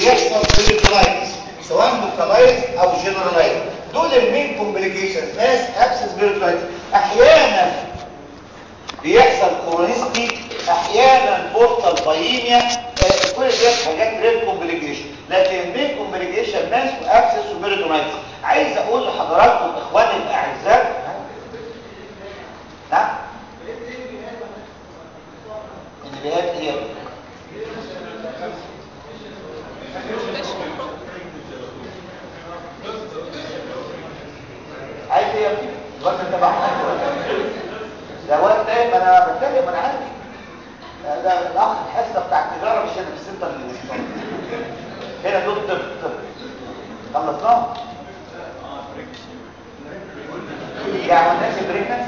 بيحصل بيريتونايتس سواء لوكالايز او جنرالايز دول المين كومبليكيشنز ماس ابسس بيريتونايتس احيانا بيحصل كورونيستي احيانا بورتال بايميا آه كل دي حاجات ريل كومبليكيشن لكن المين كومبليكيشن ماس وابسس وبيريتونايتس عايز اقول لحضراتكم اخواني الاعزاء نعم النبيهات ايه عايز ايه يا ابني الوقت انت بقى ده وقت ايه ما انا بتكلم انا عارف ده الاخ الحصه بتاع التجاره مش هنا في السنتر اللي هنا دول طب طب خلصناهم يعني الناس بريكنس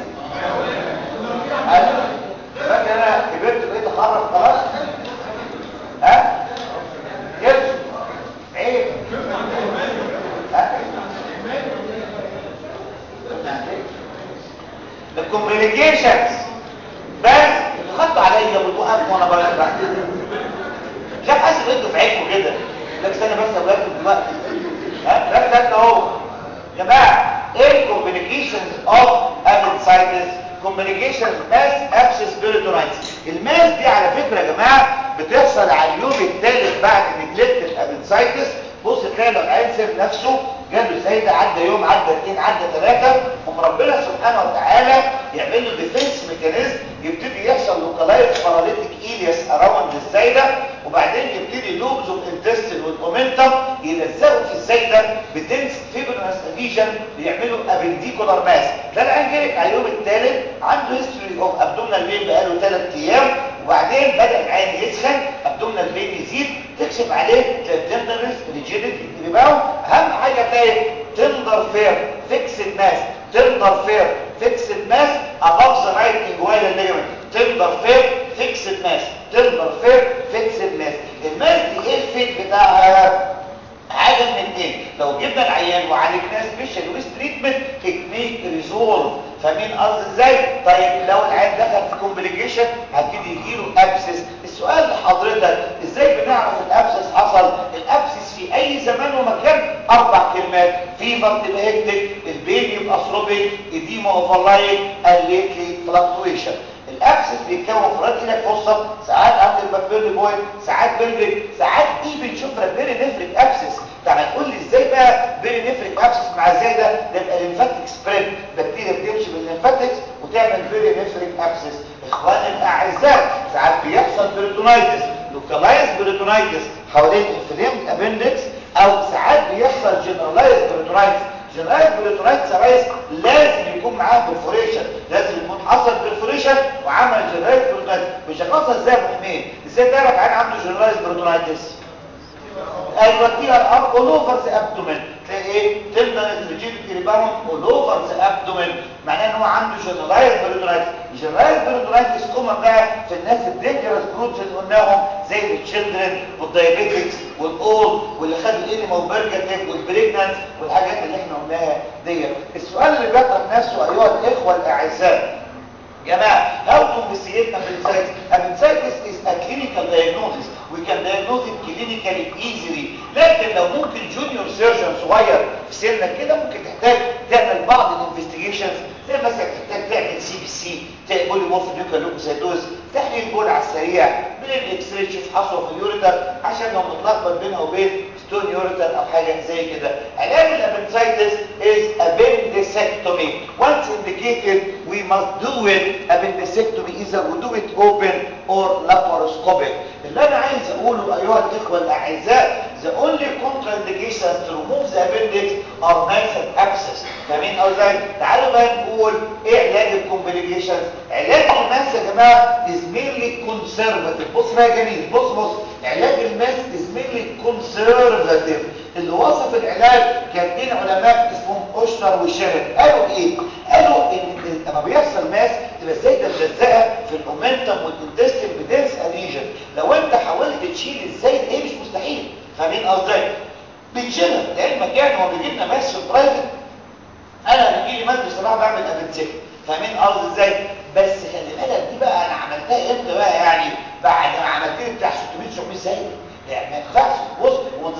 انا فاكر انا كبرت بقيت اخرف خلاص ها كبرت عيب ها الكومبليكيشنز بس خدوا عليا وتوقفوا وانا بقى بقى مش عارف حاسس انتوا في عينكم كده لك استنى بس يا ولاد دلوقتي ها ركز اهو يا جماعه ايه الكومبليكيشنز اوف ابنسايتس كومبليكيشن ماس ابسس بيريتونايتس الماس دي على فكره يا جماعه بتحصل على اليوم الثالث بعد نجلكت الابنسايتس بص تلاقي لو العيل ساب نفسه جاله سيدة عدى يوم عدى اثنين عدى ثلاثة ثم ربنا سبحانه وتعالى يعمل له ديفنس ميكانيزم يبتدي يحصل لوكالايز باراليتيك ايلياس اراوند الزايدة وبعدين يبتدي لوبز اوف انتستين والاومنتم يلزقوا في الزايدة بدنس فيبرنس اديشن بيعملوا ابنديكولار ماس ده العيان جالك على اليوم الثالث عنده هيستوري اوف ابدومينال بين بقاله ثلاث ايام وبعدين بدا العين يسخن ابدومينال بين يزيد تكشف عليه تندرنس ريجيديتي ريباوند اهم حاجه تلاقي تندر فير فيكس الماس تندر فير فيكس الماس above the right inguinal ligament تندر فير فيكس الماس تندر فير فيكس الماس الماس دي ايه الفيت بتاعها حاجه من اتنين لو جبنا العيان وعالجناه سبيشال ويز تريتمنت تكنيك ريزولف فاهمين قصدي ازاي طيب لو العيان دخل في كومبليكيشن هبتدي يجيله ابسس السؤال لحضرتك ازاي بنعرف الابسس حصل الابسس في اي زمان ومكان اربع كلمات فيفر تبقى هيكتك البيبي يبقى ثروبيك اديما اوفرلايك الليتلي فلكتويشن الابسس بيتكون في رد ايدك فرصه ساعات عند البكتيريا بوينت ساعات بلفيك ساعات ايه بنشوف ربنا نفرك ابسس تعالى تقول لي ازاي بقى بيري نفرك ابسس مع ازاي ده ده يبقى ليمفاتيك سبريد بكتيريا بتمشي بالليمفاتكس وتعمل بيري نفرك ابسس اخواني الاعزاء ساعات بيحصل بيريتونايتس لوكالايز بيريتونايتس حوالين انفليمد ابندكس او ساعات بيحصل جنرالايز بيريتونايتس جنرالايز بيريتونايتس يا لازم يكون معاه برفوريشن لازم يكون حصل برفوريشن وعمل جنرالايز بيريتونايتس مش هنوصل ازاي يا ابو حميد ازاي تعرف عين عنده جنرالايز بيريتونايتس ايوه دي ار اول اوفر ذا ابدومين تلاقي ايه تندنس ريجيديتي ريباوند اول اوفر ذا ابدومين معناه ان هو عنده جنرالايز بيريتونايتس الجنرالايز بيريتونايتس كومن بقى في الناس الدينجرس جروبس اللي قلناهم زي التشيلدرن والدايابيتكس والاول واللي خدوا الانيما وبرجاتيف والبريجنانس والحاجات اللي احنا قلناها ديت السؤال اللي بيطرح نفسه ايها الاخوه الاعزاء جماعه how to investigate appendicitis appendicitis is a clinical diagnosis we can diagnose it clinically easily لكن لو ممكن جونيور سيرجن صغير في سنك كده ممكن تحتاج تعمل بعض الانفستيجيشنز زي مثلا تحتاج تعمل سي بي سي تقبل مورفين لوكوسيتوز تحليل بول على السريع من الاكس راي تشوف حصوه في اليوريتر عشان لو متلخبط بينها وبين ستون يوريتر او حاجه زي كده علاج الابندسايتس is appendectomy once indicated we must do it appendectomy either we do it open or laparoscopic اللي انا عايز اقوله ايها الاخوه الاعزاء the only contraindications to remove the appendix are nasal abscess فاهمين ازاي تعالوا بقى نقول ايه علاج الكومبليكيشنز علاج الماس يا جماعه is mainly conservative بص بقى يا جميل بص بص علاج الماس is mainly conservative اللي وصف العلاج كان اتنين علماء اسمهم اوشنر وشيرن قالوا ايه قالوا ان لما بيحصل ماس تبقى الزايده ملزقه في الاومنتم والانتستين بدنس اديجن لو انت حاولت تشيل الزايده ايه مش مستحيل فاهمين قصدي بنشيلها لعلمك يعني هو بيجي لنا ماس في البرايفت انا بيجي لي ماس بصراحه بعمل ابنسيك فاهمين قصدي ازاي بس خلي بالك دي بقى انا عملتها امتى بقى يعني بعد ما عملت لي بتاع 600 700 زايده يعني ما ينفعش بص وانت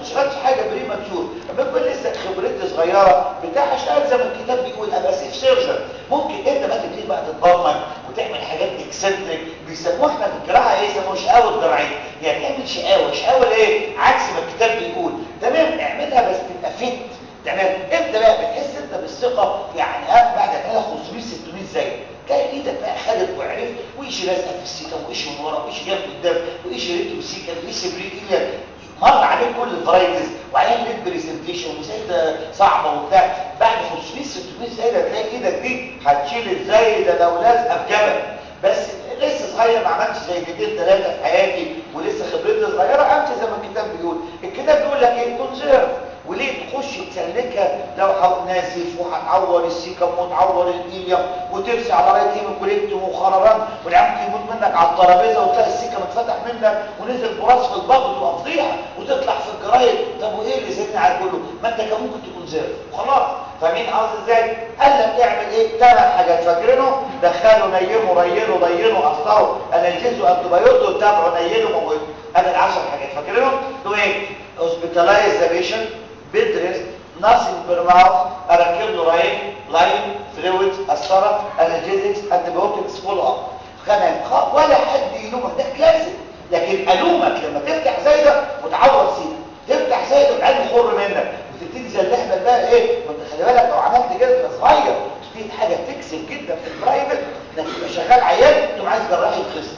اشتغلتش حاجه بريماتيور لما يكون لسه خبرتي صغيره بتاع اشتغل زي ما الكتاب بيقول ابقى سيف سيرجن ممكن انت بقى تبتدي بقى تتبرمج وتعمل حاجات اكسنتريك بيسموها احنا في الجراحه ايه يسموها شقاوه جراحيه يعني تعمل شقاوه شقاوه ايه عكس ما الكتاب بيقول تمام اعملها بس تبقى فت تمام امتى بقى بتحس انت بالثقه يعني اه بعد ما 500 600 زي تلاقي ايدك بقى خدت وعرفت وايش لازقه في السيكه وايش من ورا وايش جنب قدام وايش ريت وسيكه وايش بريد مر عليك كل الفرايتيز وعليك ليك بريزنتيشن وزايده صعبه وبتاع بعد 500 600 زايده تلاقي ايدك دي هتشيل ازاي ده لو لازقه في جبل بس لسه صغير ما عملتش زي دقيقتين ثلاثه في حياتي ولسه خبرتي صغيره امشي زي ما الكتاب بيقول الكتاب بيقول لك ايه كونسيرف وليه تخش تسلكها لو نازف وهتعور السيكم وتعور الايليوم وترسي على رايت هيموكوليكتوم وخرران والعمق يموت منك على الترابيزه وتلاقي السيكم اتفتح منك ونزل براس في الضغط تبقى فضيحه وتطلع في الجرايد طب وايه اللي سيبني على كله ما انت كان ممكن تكون زيرو وخلاص فاهمين قصدي ازاي قال لك اعمل ايه ثلاث حاجات فاكرينه دخلوا نيموا ريلوا ضينوا قصروا انالجيزوا انتبيوتوا تابعوا نيلوا موتوا ادي العشر حاجات فاكرينهم دول ايه hospitalize the patient bed rest nothing per mouth اركب له راين لاين فلويدز قسطره انالجيزكس انتبيوتكس فولو اب خمس ولا حد يلومك ده كلاسيك لكن الومك لما تفتح زي ده وتعور سيدك تفتح زي ده والعين يخر منك وتبتدي زي اللحمه بقى ايه وانت خلي بالك لو عملت كده تبقى صغير تبتدي حاجه تكسب جدا في البرايفت انك تبقى شغال عيان تقوم عايز جراح يتخصم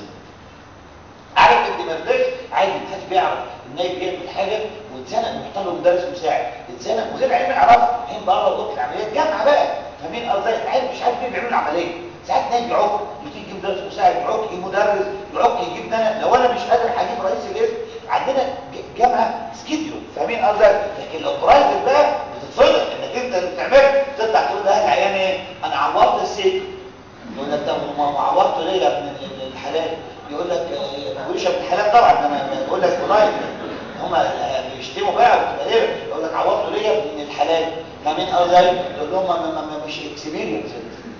عارف انت مرضاش عادي محدش بيعرف النايب بيعمل حاجه واتزنق محتاج له مدرس مساعد اتزنق وغير علم يعرفه الحين بره اوضه العمليات جامعه بقى فاهمين قصدي العيال مش عارف مين بيعملوا العمليه ساعات نايب يعك يجيب مدرس مساعد يعك يجيب مدرس يعك يجيب انا لو انا مش قادر هجيب رئيس القسم عندنا جامعه سكيديو فاهمين قصدي لكن لو برايفت بقى بتتفضح انك انت اللي بتعمله تطلع تقول لاهل العيان ايه انا عورت السيك يقول لك ده ما عورته ليه يا ابن الحلال يقول لك ما بيقولش ابن الحلال طبعا انا بقول لك برايفت هم بيشتموا بقى وتبقى ايه يقول لك عورته ليه يا ابن الحلال فاهمين قصدي يقول لهم ما, ما, ما مش اكسبيرينس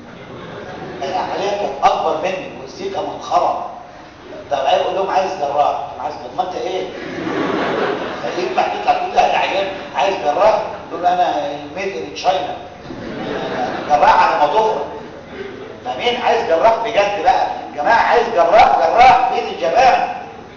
العمليه كانت اكبر مني والسيكه منخرم طب عايز اقول لهم عايز جراح انا عايز ما انت ايه خليك بعد تطلع تقول لاهل عيان عايز جراح تقول انا ميد ان تشاينا جراح على ما تفرق فمين عايز جراح بجد بقى جماعه عايز جراح جراح بين الجبان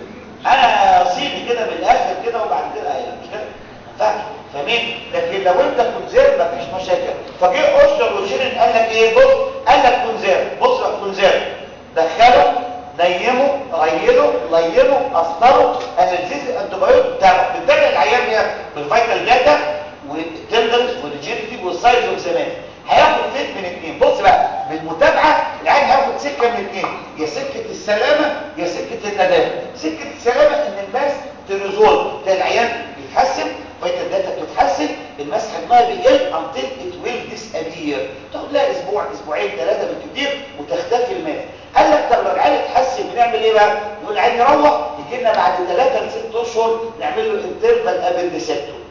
انا صيني كده من الاخر كده وبعد كده ايه مش كده فاهم فاهمين لكن لو انت كونزير مفيش مشاكل فجه اشتر وشيرين قال لك ايه بص قال لك كونزير بص بقى كونزير دخله نيمه ريله لينه قسطره انالجيز انتبيوت بتاعه بتتابع العيان هي بالفايتال داتا والتندرز والريجيديتي والسايز اوف زمان هياخد فيت من اثنين بص بقى بالمتابعه العيان هياخد سكه من اثنين يا سكه السلامه يا سكه الندامه سكه السلامه ان الماس تريزولف تلاقي العيان بيتحسن فايتال داتا بتتحسن المسح الميه بيقل until it will disappear تاخد لها اسبوع اسبوعين ثلاثه بالكثير وتختفي الماس قال لك طب لو العيال اتحسن بنعمل ايه بقى نقول العيال يروح يجي لنا بعد 3 ل 6 اشهر نعمل له انترفال ابندسكتوم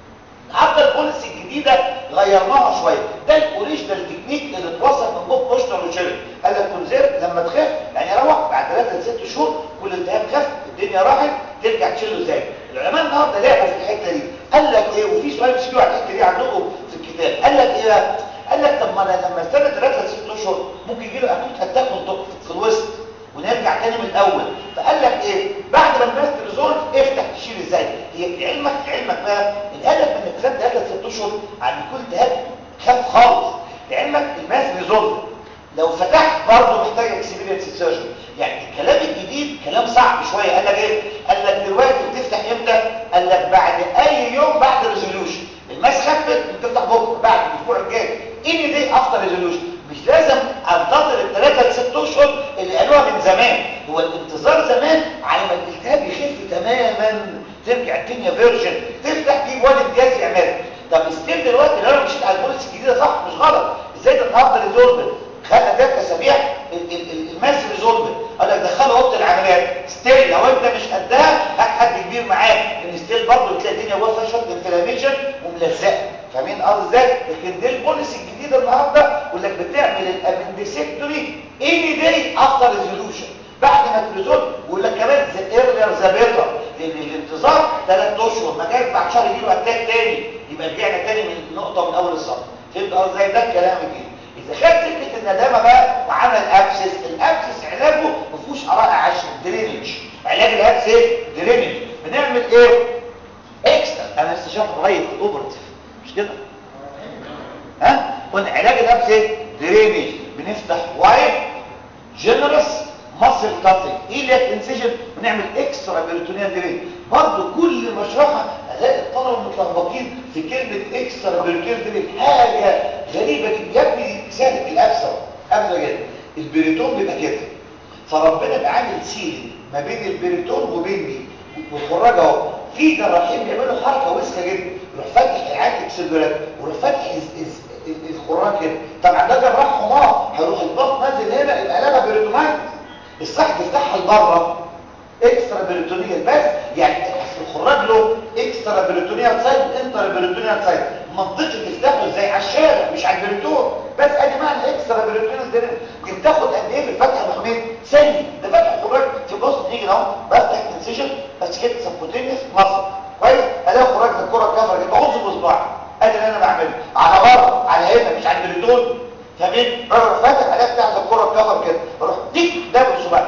حتى البوليسي الجديده غيرناها شويه ده الاوريجينال تكنيك اللي اتوصف من بوب بوشنر وشيري قال لك كونزير لما تخف يعني يروح بعد 3 ل 6 شهور كل التهاب خف الدنيا راحت ترجع تشيله ازاي العلماء النهارده لعبوا في الحته دي قال لك ايه وفي سؤال مش على الحته دي عندكم في الكتاب قال لك ايه بقى قال لك طب ما انا لما استنى 3 ل 6 اشهر ممكن يجي له اكيد اتاك في الوسط ونرجع تاني من الاول فقال لك ايه بعد ما الماس ريزولف افتح تشيل ازاي هي لعلمك لعلمك بقى الهدف من الكلام 3 ل 6 اشهر عن كل التهاب خف خالص لعلمك الماس ريزولف لو فتحت برضه محتاج اكسبيرينس سيرجن يعني الكلام الجديد كلام صعب شويه قال لك ايه قال لك دلوقتي بتفتح امتى قال لك بعد اي يوم بعد ريزوليوشن الماس خفت بتفتح بكره بعد الاسبوع الجاي اني دي افتر ريزوليوشن مش لازم انتظر الثلاثة لست اشهر اللي قالوها من زمان هو الانتظار زمان على ما الالتهاب يخف تماما ترجع الدنيا فيرجن تفتح تجيب واد امتياز يعملها طب ستيل دلوقتي لو انا مشيت على البوليس الجديده صح مش غلط ازاي ده النهارده ريزولفر خدنا ثلاث اسابيع الماس ريزولفر قال لك دخله اوضه العمليات ستيل لو انت مش قدها هات حد كبير معاك لان ستيل برضه بتلاقي الدنيا واقفه شويه انفلاميشن وملزقه فاهمين قصدي ازاي لكن دي البوليسي الجديده النهارده يقول لك بتعمل الابندسكتوري اني داي افتر ريزولوشن بعد ما تريزولف ويقول لك كمان ذا ايرلير ذا بيتر لان الانتظار ثلاث اشهر ما جاش بعد شهر يجيله اتاك تاني يبقى رجعنا تاني من نقطه من اول الصف فهمت قصدي زي ده الكلام الجديد اذا خد سكه الندامه بقى وعمل ابسس الابسس علاجه ما فيهوش اراء عشر درينج علاج الابسس ايه درينج بنعمل ايه اكسترا انا لسه شايف قريب في الاوبرتيف مش كده ها قلنا علاج الابسس ايه درينج بنفتح وايد جنرس ماسل كاتنج ايلياك انسيجن ونعمل اكسترا بيريتونيال درينج برضه كل مشرحه الاقي الطلبه متلخبطين في كلمه اكسترا بيريتونيال درينج حاجه غريبه جدا يا ابني سهله الابسه ابسه جدا البريتون بيبقى كده فربنا بقى عامل سيل ما بين البريتون وبين دي والخراج اهو في جراحين بيعملوا حركه وسخه جدا يروح فاتح العين اكسلرات ويروح فاتح الخراج كده طبعا ده جراح حمار هيروح الباص نازل هنا يبقى قلبها بريتونايت الصح تفتحها لبره اكسترا بريتونيال بس يعني الخراج له اكسترا بريتونيال سايد وانترا بريتونيال سايد منطقي تفتحه ازاي على الشارع مش على البريتون بس ادي معنى اكسترا بريتونيال ده دي بتاخد قد ايه في الفتحه يا محمد ثانيه ده فتح الخراج في بص تيجي اهو بفتح انسيشن بس كده سبوتينيوس مصر كويس الاقي خراج في الكره الكفر كده بغص بصباعي ادي اللي انا بعمله على بره على هنا مش على البريتون فاهمين بروح فاتح عليها بتاع الكره الكفر كده بروح ديك ده بصباعي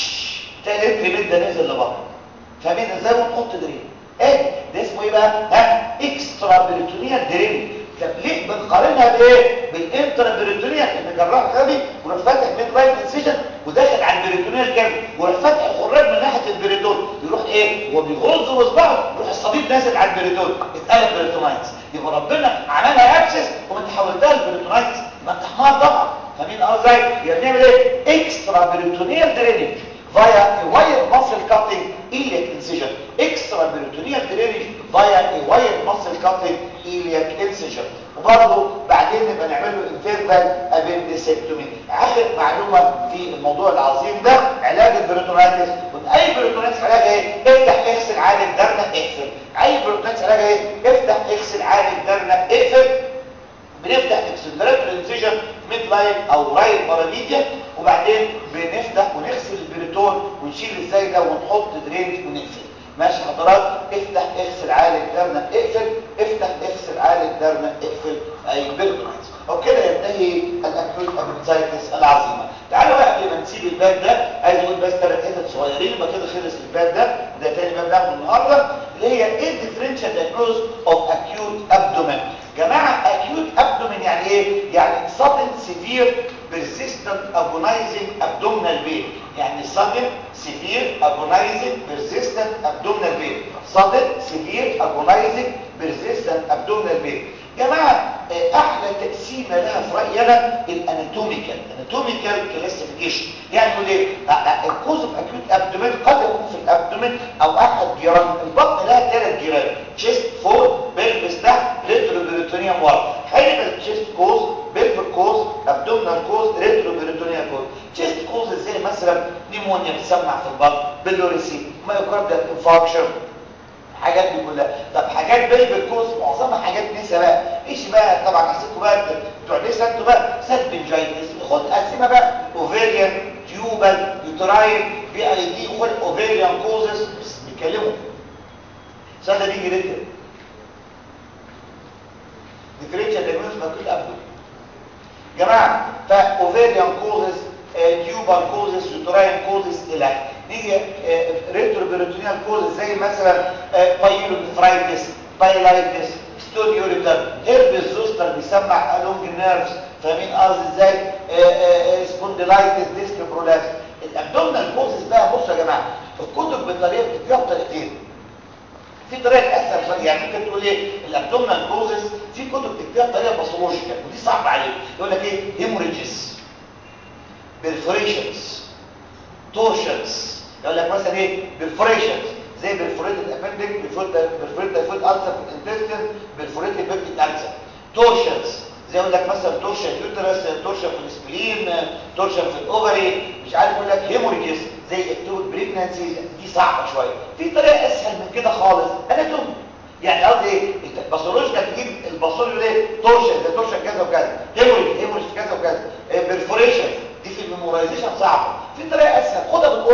تلاقي الانفلاميد ده نزل لبره فاهمين ازاي ونحط درين ايه ده اسمه ايه بقى ها اكسترا بريتونيال درين طب ليه بنقارنها بايه بالانترا بريتونيال ان جراح غبي وراح فاتح ميد لاين انسيجن وداخل على البريتونيال كامل وراح فاتح الخراج من ناحيه البريتون يروح ايه هو بيغز بصباعه يروح الصديد نازل على البريتون اتقلب بريتونايتس يبقى ربنا عملها ابسس وانت حولتها لبريتونايتس يبقى انت حمار طبعا فاهمين اه ازاي يعني بنعمل ايه اكسترا بريتونيال درينج via a wire muscle cutting iliac incision extra peritoneal drainage via a wire muscle cutting iliac incision وبرضه بعدين نبقى نعمل له انفيرفال ابندسكتومي اخر معلومه في الموضوع العظيم ده علاج البريتونايتس اي بريتونايتس علاج ايه افتح اغسل عالج درنك اقفل اي بريتونايتس علاج ايه افتح اغسل عالج درنك اقفل بنفتح اكسلراتور انسيجن ميد لاين او رايت باراميديا وبعدين بنفتح ونغسل البريتون ونشيل ازاي ده ونحط درينج ونقفل ماشي حضرات افتح اغسل عالج درنا اقفل افتح اغسل عالج درنا اقفل اي بيرتونايتس وبكده ينتهي الاكيوت ابنسايتس العظيمه تعالوا بقى قبل ما نسيب الباب ده عايز اقول بس ثلاث حتت صغيرين يبقى كده خلص الباب ده وده تاني باب ناخده النهارده اللي هي ايه الديفرنشال دايجنوز اوف اكيوت ابدومين جماعه اكيوت ابدومين يعني ايه يعني sudden severe persistent agonizing abdominal pain يعني sudden severe agonizing persistent abdominal pain sudden severe agonizing persistent abdominal pain جماعه احلى تقسيمه لها في رايي انا الاناتوميكال اناتوميكال كلاسيفيكيشن يعني يقول ايه الكوز اوف اكيوت ابدومين قد يكون في الابدومين او احد جيران البطن لها ثلاث جيران تشيست فوق بلبس تحت ريتروبيريتونيوم ورا هيبقى التشيست كوز بلفر كوز ابدومينال كوز ريتروبيريتونيوم كوز تشيست كوز زي مثلا نيمونيا بتسمع في البطن بلوريسي مايوكاردال انفاركشن حاجات دي كلها طب حاجات بيبل كوز معظمها حاجات نسا بقى ايش بقى طبعا حسيتوا بقى بتوع نسا انتوا بقى سالبنجايتس خد قسمها بقى اوفيريان تيوبال يوتراين بي اي دي خد اوفيريان كوزز بيتكلموا السؤال ده بيجي ريتم ديفرنشال دايجنوز مكتوب قبله جماعه فاوفيريان كوزز تيوبال كوزز يوتراين كوزز الى نيجي ريتروبيريتونيال كوزز زي مثلا بايلونفرايتس بايلايتس ستوديوليتر هيربس زوستر بيسمع الونج نيرفز فاهمين قصدي ازاي سبونديلايتس ديسك برولابس الابدومينال كوزز بقى بصوا يا جماعه الكتب بطريقه بتديها بطريقتين في طريقه اسهل يعني ممكن تقول ايه الابدومينال كوزز في كتب بتديها بطريقه باثولوجيكال ودي صعبه عليك يقول لك ايه هيموريجز بيرفوريشنز تورشنز يقول لك مثلا ايه بيرفوريشنز زي بيرفوريتد ابندكس بيرفوريتد فود ألسر في الانتستين بيرفوريتد بيبتيك ألسر تورشنز زي يقول لك مثلا تورشن يوترس تورشن في السبلين تورشن في الاوفري مش عارف يقول لك هيموريجز زي اكتوبك بريجنانسي دي صعبه شويه في طريقه اسهل من كده خالص اناتومي يعني قصدي ايه الباثولوجيكال تجيب الباثولوجي ايه تورشن ده تورشن كذا وكذا هيموريج هيموريج كذا وكذا بيرفوريشن دي في الميمورايزيشن صعبه في طريقه اسهل خدها بالقرص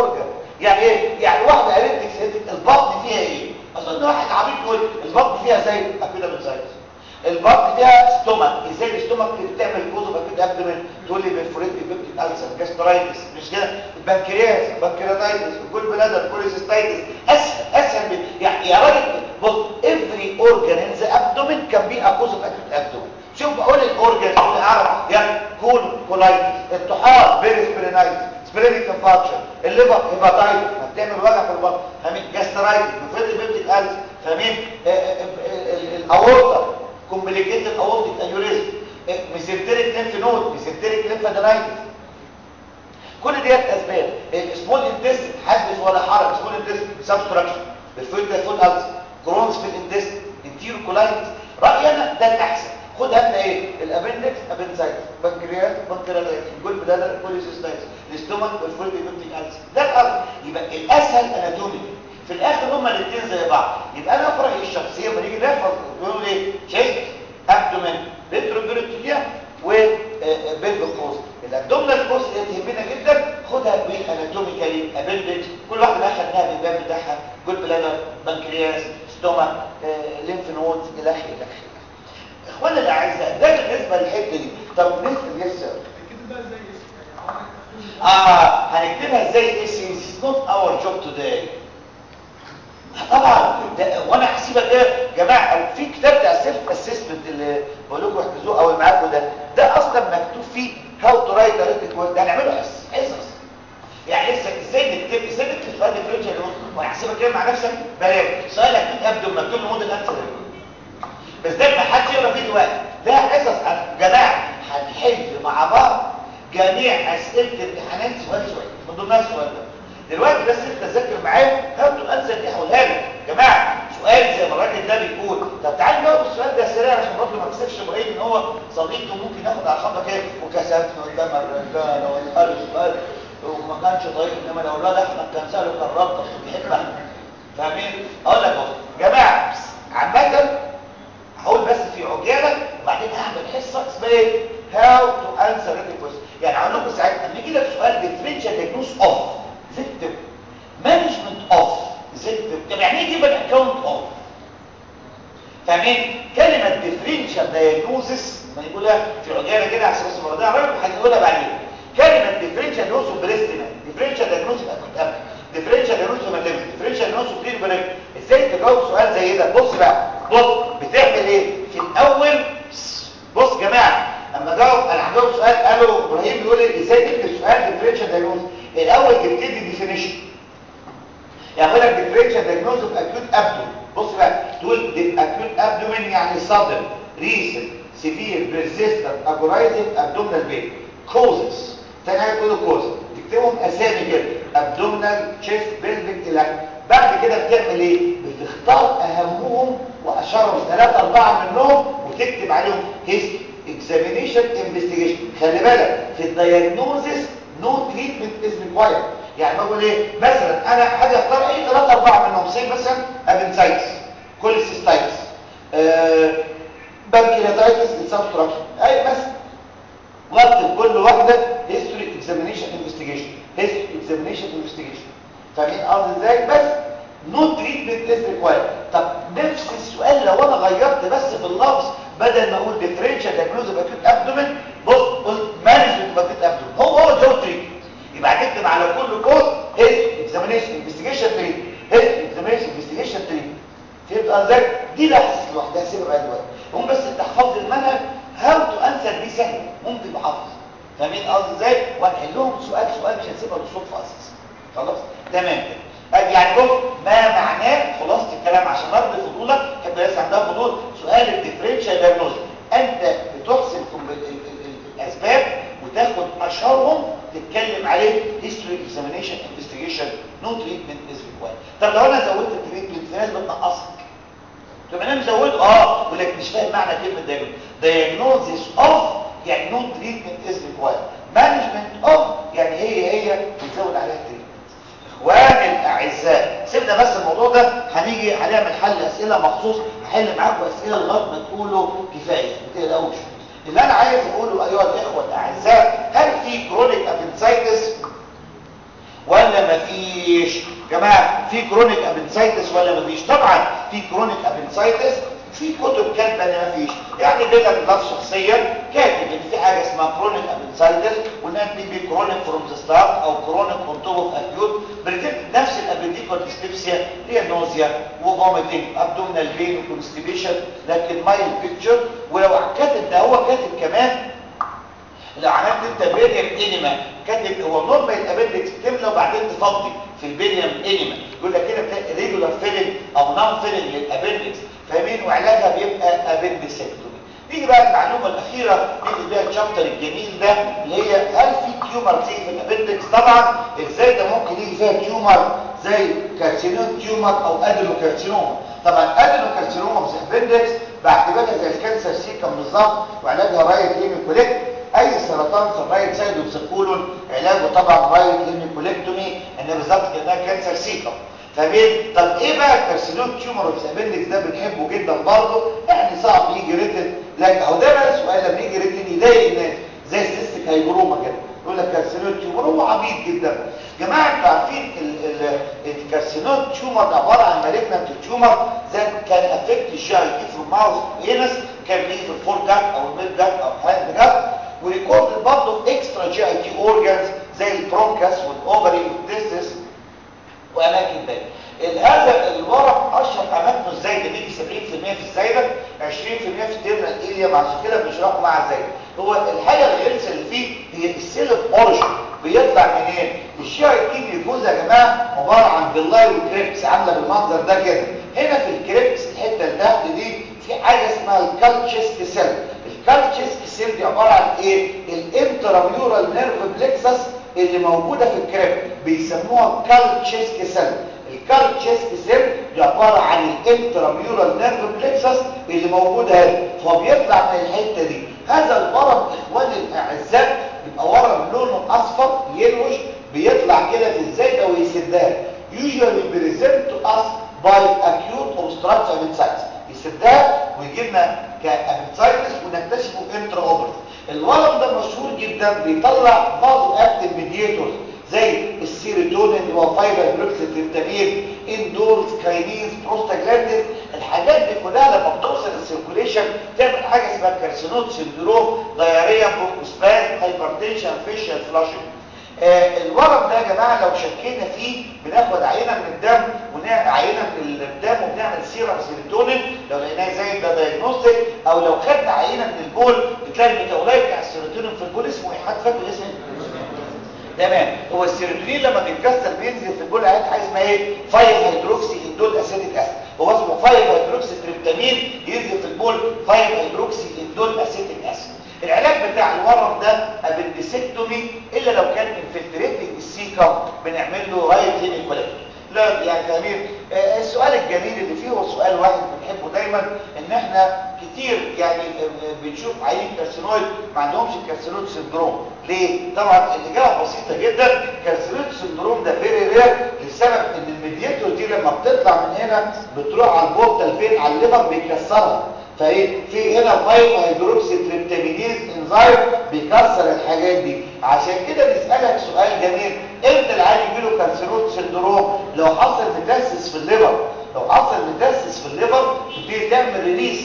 يعني ايه يعني واحده ابندكس البطن فيها ايه اظن واحد عبيط يقول البطن فيها زي ابيدامنسايتس البطن فيها ستومك ازاي الستومك اللي بتعمل جوز اكيد ابدومين تقول لي بالفوريت بيبتيك السر جاسترايتس مش كده البنكرياس بنكرياتايتس الجول بلادر كوليسيستايتس اسهل اسهل من يعني يا راجل بص افري اورجان ان ذا ابدومين كان بي اكوز اوف اكيد ابدومين شوف بقول الاورجان اللي اعرف يعني كول كولايتس الطحال بيرسبرينايتس سبرينيك انفاكشن الليفر هيباتايتس ما بتعمل وجع في البطن فاهمين جاسترايتس بفريت بيبتيك السر فاهمين الاورطه كومبليكيتد اورتيك انيوريزم ميسنتريك ليمف نود ميسنتريك ليمفادينايتس كل ديت اسباب السمول انتست حدث ولا حرج سمول انتست سبستراكشن بالفويد فود الز كرونز في الانتست انتيرو كولايتس رايي انا ده الاحسن خد هات ايه الابندكس ابنسايتس بنكرياس بنكرياتايتس الجول بلادر كوليسيستايتس الاستومك والفويد بيبتيك الز ده الارض يبقى الاسهل اناتومي في الاخر هما الاثنين زي بعض يبقى انا في رايي الشخصيه لما نيجي نحفظ بيقول ايه شيست ابدومين ريتروبيريتوليا وبيلفيك كوست الابدومينال كوست اللي تهمنا جدا خدها بالاناتوميكالي ابندكس كل واحده بقى خدناها بالباب بتاعها جول بلادر بنكرياس ستومك ليمف نود الى اخره الى اخره اخوانا الاعزاء ده بالنسبه للحته دي طب بالنسبه لسه اه هنكتبها ازاي اس اس نوت اور جوب توداي طبعا ده وانا هسيبك ايه يا جماعه في كتاب بتاع السيلف اسسمنت اللي بقول لكم احفظوه او اللي معاكم ده ده اصلا مكتوب فيه هاو تو رايت اريتميك ده هنعمله حصص حصص يعني لسه ازاي نكتب ازاي نكتب سؤال ديفرنشال وانا هسيبك كده مع نفسك بلاش سؤالك من ابدو مكتوب لمده انسر بس ده ما حدش يقرا فيه دلوقتي ده حصص يا جماعه هنحل مع بعض جميع اسئله الامتحانات سؤال سؤال من ضمنها السؤال ده دلوقتي بس انت تذاكر معايا هاتوا الانسر دي هقولها لك يا جماعه سؤال زي ما الراجل ده بيقول طب تعال نجاوب السؤال ده سريع عشان برضه ما تكسبش ابراهيم ان هو صديقه ممكن ياخد على خطه كده وكسبت قدام الرجاله واساله سؤال وما كانش طيب انما لو الواد احمد كان ساله كان رد بس بيحبها فاهمين اقول لك بص يا جماعه عامه هقول بس في عجاله وبعدين هعمل حصه اسمها ايه هاو تو انسر ريت يعني هقول لكم ساعتها لما يجي لك سؤال ديفرنشال دايجنوز اوف زكتب مانجمنت اوف زكتب طب يعني ايه جيب الاكونت اوف فاهمين كلمه ديفرنشال دايجنوزس ما يقولها في عجاله كده عشان بس الموضوع الراجل هنقولها بعدين كلمه ديفرنشال دايجنوز بريستنا ديفرنشال دايجنوز اكونت ديفرنشال دايجنوز ماتيريال ديفرنشال دايجنوز كتير بريك ازاي تجاوب سؤال زي ده بص بقى بص بتعمل ايه في الاول بص يا جماعه اما جاوب انا هجاوب سؤال قالوا ابراهيم بيقول لي ازاي تكتب سؤال ديفرنشال دايجنوز الاول تبتدي ديفينيشن يعني اقول لك ديفرنشال دايجنوز اوف اكيوت ابدومين بص بقى تقول اكيوت ابدومين يعني صدر ريسن سيفير بيرسيستنت اجورايزنج ابدومينال بين كوزز تاني حاجه تقول كوز تكتبهم اسامي كده ابدومينال تشيست بيلفيك الى بعد كده بتعمل ايه بتختار اهمهم واشهرهم ثلاثه اربعه منهم وتكتب عليهم هيستوري اكزامينيشن انفستيجيشن خلي بالك في الدايجنوزس نو تريتمنت از ريكوايرد يعني بقول ايه مثلا انا حاجه اختار اي ثلاثه اربعه منهم زي مثلا ابنسايتس كوليسيستايتس آه بانكرياتايتس سبستراكشن اي مثلا واكتب كل واحده هيستوري اكزامينيشن انفستيجيشن هيستوري اكزامينيشن انفستيجيشن فاهمين قصدي ازاي بس نو تريتمنت از ريكوايرد طب نفس السؤال لو انا غيرت بس في اللفظ بدل ما اقول ديفرنشال دايجنوز اوف اكيوت ابدومين بص قلت مانجمنت اوف اكيوت ابدومين هو هو جو تريتمنت يبقى هتكتب على كل كورس هيستوري اكزامينيشن انفستيجيشن تريتمنت هيستوري اكزامينيشن انفستيجيشن تريتمنت فهمت ازاي دي لحظه لوحدها سيبها بقى دلوقتي هم بس انت حفظ المنهج هاو تو انسر دي سهله ممكن بحفظ فاهمين قصدي ازاي وهنحلهم سؤال سؤال مش هنسيبها للصدفه اساسا خلاص تمام كده يعني بص ما معناه خلاصه الكلام عشان ارضي فضولك تحب الناس عندها فضول سؤال الديفرنشال دايجنوز انت بتحسن الاسباب وتاخد اشهرهم تتكلم عليه هيستوري اكزامينيشن انفستيجيشن نو تريتمنت از ريكوايرد طب لو انا زودت التريتمنت في ناس بتنقصك طب انا مزوده اه يقول لك مش فاهم معنى كلمه دايجنوز دايجنوزيس اوف يعني نو تريتمنت از ريكوايرد مانجمنت اوف يعني هي هي بتزود عليها التريتمنت اخواني الاعزاء سيبنا بس الموضوع ده هنيجي هنعمل حل اسئله مخصوص هحل معاكم اسئله لغايه ما تقولوا كفايه ما تقلقوش اللي انا عايز اقوله ايها الاخوه الاعزاء هل في كرونيك ابنسايتس ولا مفيش جماعه في كرونيك ابنسايتس ولا مفيش طبعا في كرونيك ابنسايتس في كتب كاتبه ان مفيش يعني بيلا بالله شخصيا كاتب ان في حاجه اسمها كرونيك ابنسايتس وانها بتيجي كرونيك فروم ذا ستارت او كرونيك اون توب اوف اكيوت بريزنت نفس الابنديكول ديسبيبسيا هي نوزيا وفوميتنج ابدومينال بين وكونستيبيشن لكن مايل بيكتشر ولو كاتب ده هو كاتب كمان لو عملت انت بيريم انيما كاتب هو نورمال الابندكس تملى وبعدين تفضي في البيريم انيما يقول لك كده بتلاقي ريجولار فيلنج او نون فيلنج للابندكس فاهمين وعلاجها بيبقى ابندكسكتومي نيجي بقى المعلومه الاخيره نيجي بيها الشابتر الجميل ده اللي هي هل في تيومر زي في الابندكس طبعا ازاي ده ممكن يجي فيها تيومر زي كارسينوم تيومر او ادينوكارسينوما طبعا ادينوكارسينوما في الابندكس بعتبرها زي الكانسر سيكم بالظبط وعلاجها رايت هيميكوليكت اي سرطان في الرايت سايد اوف ذا كولون علاجه طبعا رايت هيميكوليكتومي ان بالظبط كانها كانسر سيكم فاهمين طب ايه بقى الكارسينوم تيومر اوف ابندكس ده بنحبه جدا برضه يعني صعب يجي ريتن لكن اهو ده بقى سؤال لما يجي ريتن يضايق الناس زي السيستيك هايبروما كده يقول لك كارسينوم تيومر هو عبيط جدا جماعه انتوا عارفين الكارسينوم تيومر عباره عن مالجنانت تيومر زي كان افكت الجي اي تي في الماوس انس كان بيجي في الفور جات او الميد جات او الهاند جات وريكورد برضه اكسترا جي اي تي اورجانز زي البرونكاس والاوفري والتستس واماكن تانية هذا الورق اشهر اماكنه ازاي ده بيجي 70% في الزايده 20% في التيرنال ايليا عشان كده بنشرحه مع الزايده هو الحاجه الغلسه اللي فيه هي السيلف اوريجن بيطلع منين الشي اي تي بيفوز يا جماعه عباره عن باللاي وكريبس عامله بالمنظر ده كده هنا في الكريبس الحته اللي تحت دي في حاجه اسمها الكالتشيست سيل الكالتشيست سيل دي عباره عن ايه الانتراميورال نيرف بلكسس اللي موجوده في الكريب بيسموها كالتشيست سيل الكالتشيست سيل دي عباره عن الانتراميورال نيرف بلكسس اللي موجوده هنا هو بيطلع من الحته دي هذا الورم اخواني الاعزاء بيبقى ورم لونه اصفر يلوش بيطلع كده في الزايده ويسدها usually present to us by acute obstructive appendicitis يسدها ويجي لنا كابنسايتس ونكتشفه انترا اوبرت الورم ده مشهور جدا بيطلع فازو اكتيف ميدياتورز زي السيروتونين اللي هو فايبر بروكسيتريبتامين اندورز كاينيز بروستاجلاندين الحاجات دي كلها لما بتوصل للسيركوليشن تعمل حاجه اسمها كارسينوت سندروم دايريا بروكوسباز هايبرتنشن فيشل فلاشنج آه الورم ده يا جماعه لو شكينا فيه بناخد عينه من الدم ونعمل عينه من الدم وبنعمل سيرم سيروتونين لو لقيناه زي ده دايجنوستيك او لو خدنا عينه من البول بتلاقي الميتابولايت بتاع السيروتونين في البول اسمه ايه حد فاكر اسمه تمام هو السيروتونين لما بيتكسر بينزل في البول عينه حاجه اسمها ايه 5 هيدروكسي اندول اسيتيك اسيد هو اسمه 5 هيدروكسي تريبتامين ينزل في البول 5 هيدروكسي اندول اسيتيك اسيد العلاج بتاع الورم ده ابندسكتومي الا لو كان انفلتريتنج السيكم بنعمل له رايت هيميكولكتومي لا يعني فاهمين آه السؤال الجميل اللي فيه هو سؤال واحد بنحبه دايما ان احنا كتير يعني آه بنشوف عيين كارسينويد ما عندهمش الكارسينويد سندروم ليه طبعا الاجابه بسيطه جدا كارسينويد سندروم ده فيري رير لسبب ان الميدياتور دي لما بتطلع من هنا بتروح على البورتال فين على الليفر بيكسرها فايه في هنا 5 هيدروكسي تريبتامينيز انزيم بيكسر الحاجات دي عشان كده نسالك سؤال جميل امتى العيان يجي له كارسينوت سندروم لو حصل ميتاسيس في الليفر لو حصل ميتاسيس في الليفر تبتدي تعمل ريليس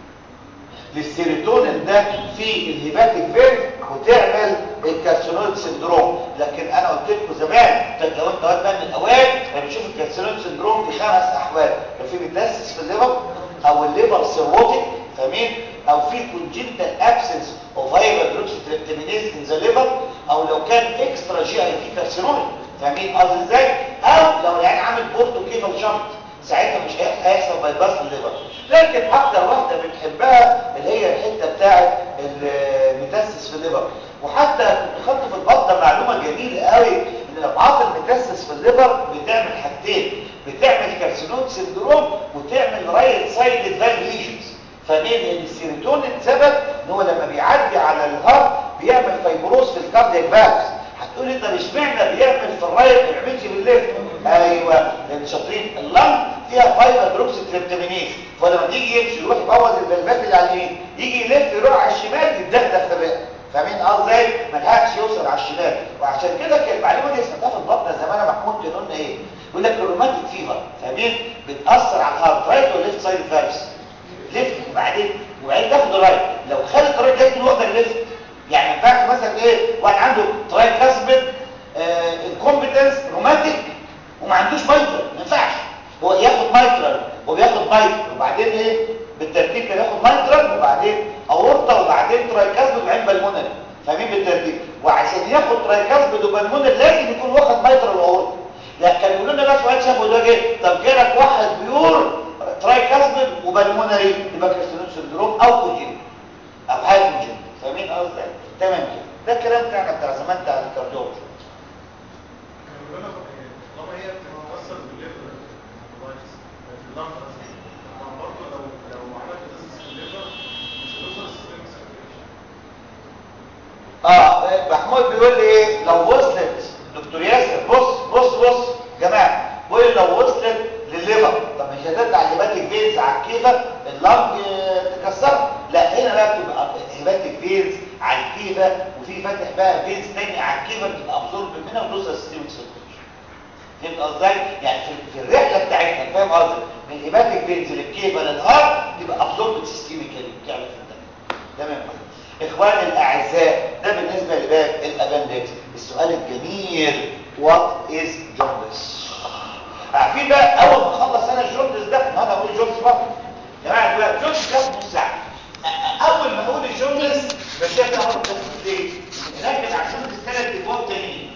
للسيروتونين ده في الهيباتيك فين وتعمل الكارسينويد سندروم لكن انا قلت لكم زمان لو انت وقت من الاوقات بنشوف الكارسينويد سندروم في خمس احوال لو في ميتاسيس في الليفر او الليفر سيروتيك فاهمين او في كونجنتال ابسنس اوف هايبرجلوكسيتريبتامينيز ان ذا ليفر او لو كان اكسترا جي اي تي كارسينويد فاهمين قصدي ازاي او لو يعني عامل بورتو كيفال شنط ساعتها مش هيحصل باي باس الليفر لكن اكتر واحده بنحبها اللي هي الحته بتاعه الميتاسيس في الليفر وحتى كنت خدت في البطنه معلومه جميله قوي ان لو عاطل ميتاسيس في الليفر بتعمل حاجتين بتعمل كارسينوم سندروم وتعمل رايت سايد فال ليجنز فمين لان السيروتونين ثبت ان هو لما بيعدي على الهارت بيعمل فايبروز في الكاردياك فالفز هتقول لي طب اشمعنى بيعمل في الرايت ما بيعملش في الليفت ايوه لان شاطرين اللنج فيها فايبر هيدروكسي تريبتامينيز فلما تيجي يمشي يروح يبوظ الفالفات اللي على اليمين يجي يلف يروح على الشمال يتدغدغ في الرئه فاهمين ازاي ما لحقش يوصل على الشمال وعشان كده كان المعلومه دي سمعتها في البطنه زمان محمود كان قلنا ايه يقول لك الروماتيك فيفر فاهمين بتاثر على الهارت رايت ولا ليفت سايد فالس ليفت وبعدين وبعدين تاخد الرايت لو خدت الرايت ليفت الوقت ليفت يعني ما ينفعش مثلا ايه واحد عنده تراي كاسبت انكومبتنس روماتيك وما عندوش مايترال ما ينفعش هو ياخد مايترال وبياخد مايترال وبعدين ايه بالترتيب كده ياخد مايترال وبعدين اورطه وبعدين ترايكاسبيد وبعدين بالمونري فاهمين بالترتيب وعشان ياخد ترايكاسبيد وبالمونري لازم يكون واخد مايترال واورطه لا كان يقولوا لنا بقى سؤال شافوا ده ايه طب جالك واحد بيور ترايكاسبيد وبالمونري يبقى كريستينوس سندروم او كوجين او هايبوجين فاهمين قصدي تمام كده ده الكلام بتاعنا بتاع زمان بتاع الكارديولوجي طالما هي بتتاثر بالليفر في اللنج برضه لو لو عملت تيست في الليفر مش هتوصل للسيستم سيركيوليشن اه محمود بيقول لي ايه لو وصلت دكتور ياسر بص بص بص جماعه بيقول لي لو وصلت للليفر طب مش هتطلع هيباتيك فينز على الكيفه اللنج تكسرها لا هنا بقى بتبقى هيباتيك فينز على الكيفه وفي فاتح بقى فينز تاني على الكيفه بتبقى ابزورب منها وتوصل للسيستم سيركيوليشن فهمت قصدي يعني في, في الرحله بتاعتنا فاهم قصدي من الهيباتيك فينز للكيفه للهارت تبقى ابزورب سيستميكالي بتعمل في الدم تمام اخواني الاعزاء ده بالنسبه لباب الابندكس السؤال الجميل وات از جوندس عارفين بقى اول ما اخلص انا الجوندس ده ما انا اقول جوندس بقى يا جماعه دلوقتي جوندس ده نص ساعه اول ما اقول الجوندس بشوف انا هقول ليه لكن على الجوندس ثلاث ابواب تانيين